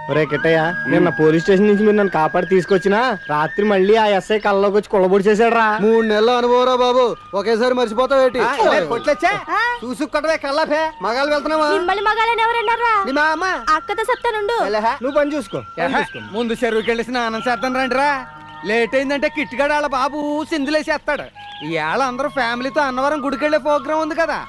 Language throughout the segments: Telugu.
ఒరే కిట్టయ్య నిన్న పోలీస్ స్టేషన్ నుంచి మీరు నన్ను కాపాడి తీసుకొచ్చినా రాత్రి మళ్ళీ ఆ ఎస్ఐ కళ్ళలోకి వచ్చి కొలబొడి చేశాడు రా మూడు నెలల అనుభవరా బాబు ఒకేసారి మర్చిపోతావేటి కొట్లొచ్చా చూసుకొట్టవే కళ్ళఫే మగాళ్ళు వెళ్తున్నావా మిమ్మల్ని మగాలని ఎవరన్నారా నీ మా అమ్మ అక్కతో చెప్తానుండు నువ్వు పని చూసుకో పని చూసుకో. ముందు చెరువుకి వెళ్ళి స్నానం చేద్దాం రండిరా లేట్ అయిందంటే కిట్టిగాడు వాళ్ళ బాబు సిందులేసేస్తాడు ఇవాళ అందరూ ఫ్యామిలీతో అన్నవరం గుడికెళ్ళే ప్రోగ్రాం ఉంది కదా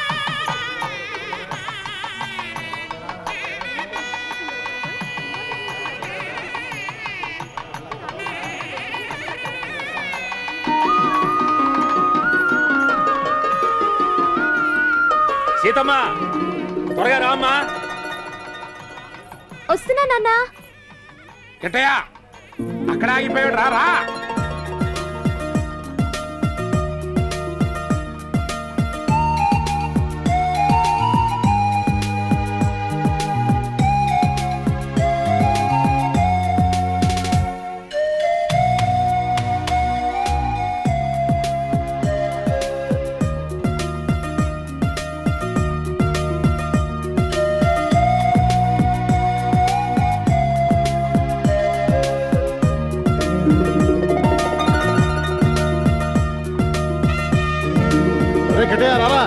సీతమ్మ త్వరగా రామ్మా వస్తున్నా నాన్న కిట్టయ్య అక్కడ ఆగిపోయాడు రా రా ఒరే కిట్టయ్య రారా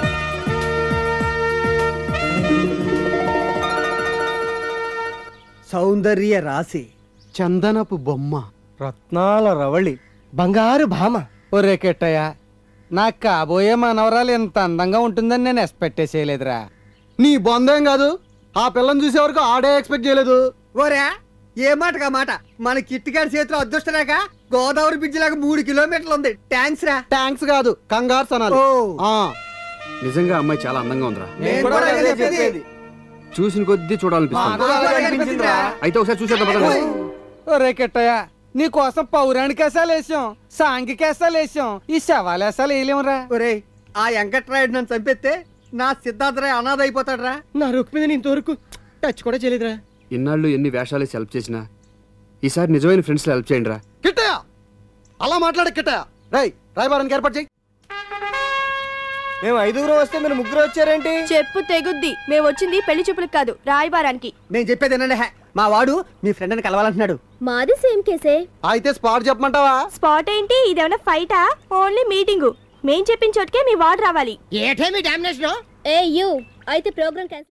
సౌందర్య రాశి చందనపు బొమ్మ రత్నాల రవళి బంగారు భామ ఒరే కిట్టయ్య నాకు కాబోయే మనవరాలు ఎంత అందంగా ఉంటుందని నేను ఎక్స్పెక్ట్ చేయలేదురా నీ బొందేం కాదు ఆ పిల్లని చూసే వరకు ఆడే ఎక్స్పెక్ట్ చేయలేదు ఓరే ఏ మాటగా మాట మన కిట్టిగాడి చేతిలో అదృష్టరేఖ గోదావరి బ్రిడ్జ్ లాగా మూడు కిలోమీటర్లు ఉంది థ్యాంక్స్ రా థ్యాంక్స్ కాదు కంగారు సనాలి ఓ. ఆ, నిజంగా అమ్మాయి చాలా అందంగా ఉందిరా నేను కూడా అదే చెప్పేది. చూసిన కొద్దీ చూడాలనిపిస్తుంది నాకు అలాగే అనిపించిందిరా. అయితే ఒకసారి చూసేద్దాం పదండి. ఒరే కిట్టయ్య నీకోసం పౌరాణిక వేసాలు వేసాం సాంఘిక వేసాలు వేసాం ఈ శవాలు వేసాలు వేయలేమురా ఒరేయ్ ఆ వెంకట్రాయుడు నన్ను చంపేస్తే నా సిద్ధార్థరాయ్ అనాథ అయిపోతాడు రా నా రుక్ మీద నేను ఇంతవరకు టచ్ కూడా చేయలేదురా ఇన్నాళ్ళు ఎన్ని వేషాలు హెల్ప్ చేసినా ఈసారి నిజమైన ఫ్రెండ్స్ హెల్ప్ చేయండి రా కిట్టయ్య అలా మాట్లాడే కిట్టయ్య రై రాయబారానికి ఏర్పాటు చేయి మేము ఐదుగురు వస్తే మీరు ముగ్గురు వచ్చారేంటి చెప్పు తెగుద్ది మేము వచ్చింది పెళ్లి చూపులకు కాదు రాయబారానికి నేను చెప్పేది ఏంటంటే హే, మా వాడు మీ ఫ్రెండ్ అని కలవాలంటున్నాడు మాది సేమ్ కేసే అయితే స్పాట్ చెప్పమంటావా స్పాట్ ఏంటి ఇదేమన్నా ఫైటా ఓన్లీ మీటింగు మేం చెప్పిన చోటుకే మీ వార్డు రావాలి ఏటే మీ డామినేషన్ ఏ యూ అయితే ప్రోగ్రామ్